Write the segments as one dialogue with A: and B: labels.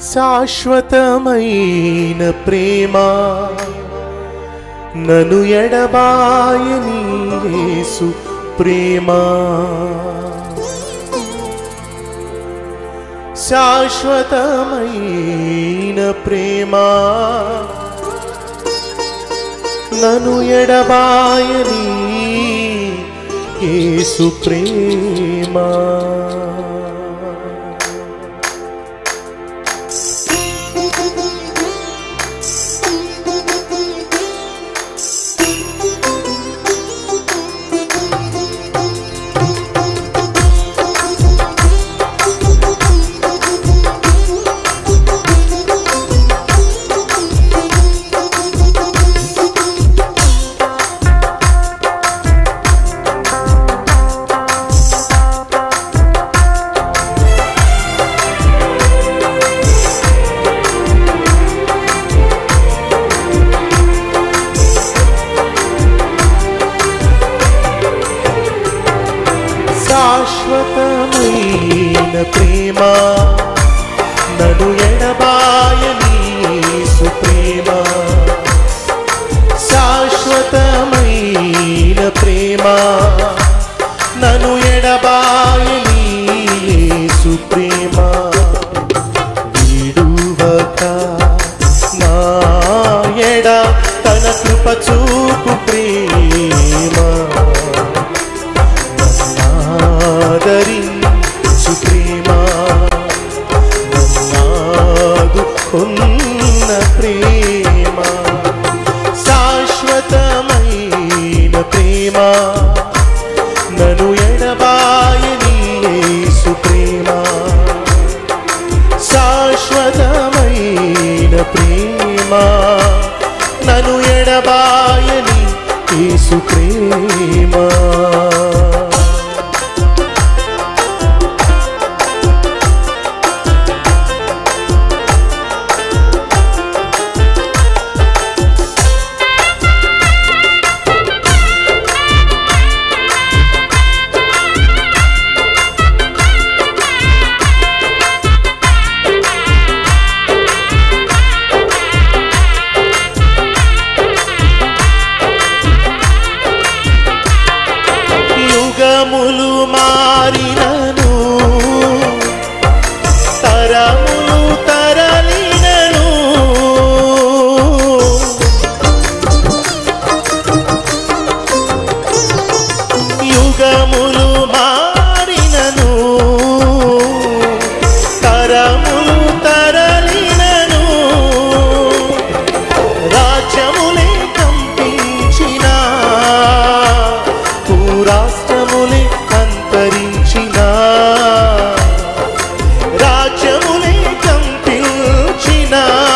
A: శాశ్వతమైన ప్రేమ నను ఎడబాయని యేసు ప్రేమ శాశ్వతమైన ప్రేమ నను ఎడబాయని యేసు ప్రేమ శాశ్వతమైన ప్రేమ నడు ఎడబాయని యేసు ప్రేమ శాశ్వతమైన ప్రేమ నను ఎడబాయని యేసు ప్రేమ విడువక నా ఎడ తన కృప చూపు ప్రేమ ఆదరించు ప్రేమ నన్నాదు ఉన్న ప్రేమ శాశ్వతమైన ప్రేమ నను ఎడబాయని యేసు ప్రేమ శాశ్వతమైన ప్రేమ నను ఎడబాయని యేసు ప్రేమ యుగములు మారినను తరములు తరలినను యుగములు మారినను తరములు తరలినను రాజ్యములే కంపించిన భూరాష్ట్రములే అంతరించిన రాజ్యములే కంపించిన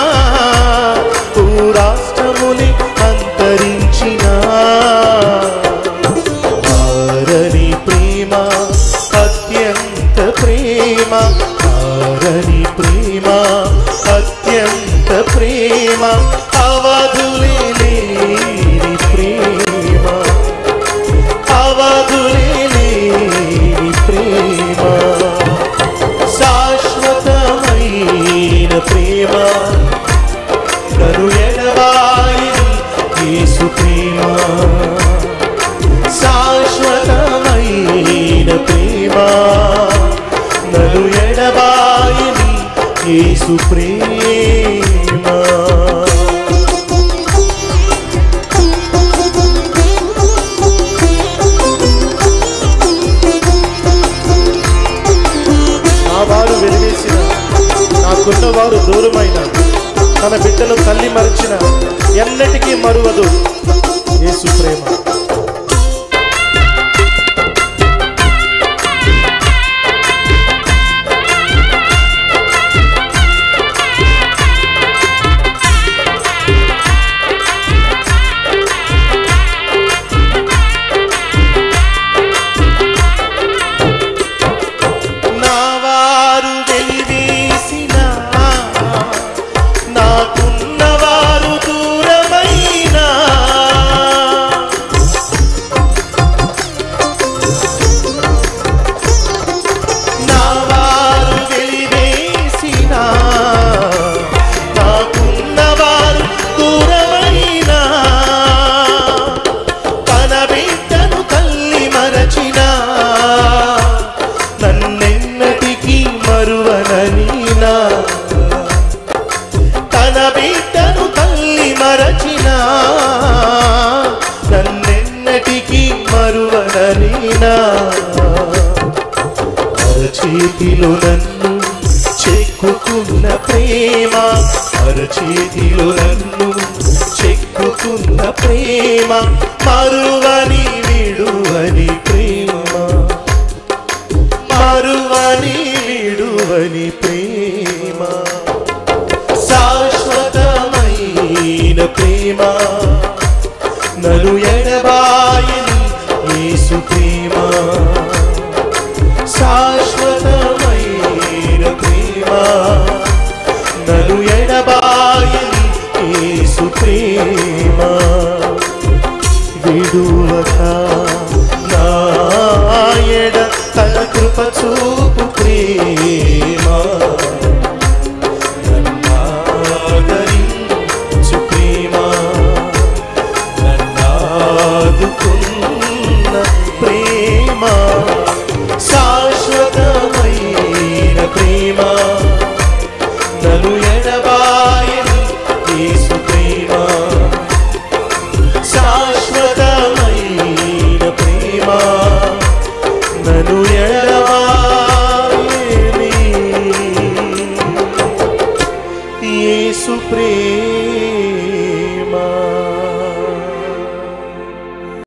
A: భూరాష్ట్రములే అంతరించిన ఆరని ప్రేమ అత్యంత ప్రేమ ఆరని ప్రేమ అత్యంత ప్రేమ అవధులే లేని ప్రేమ అవధులే లేని ప్రేమ శాశ్వతమైన ప్రేమ నను ఎడబాయిని యేసు ప్రేమ శాశ్వతమైన ప్రేమ నను ఎడబాయిని యేసు ప్రేమ నా వారు వెలివేసిన నాకున్న వారు దూరమైన తన బిడ్డను తల్లి మరిచిన ఎన్నటికీ మరువదు యేసు ప్రేమ నా వారు వెలివేసిన నాకున్న వారు దూరమైన అరచేతిలో నన్ను చెక్కుకున్న ప్రేమ అరచేతిలో నన్ను చెక్కుకున్న ప్రేమ మరువని విడువని ప్రేమ మరువని విడువని ప్రేమ శాశ్వతమైన ప్రేమ నలు ఎడబాయని యేసు ప్రేమ శాశ్వత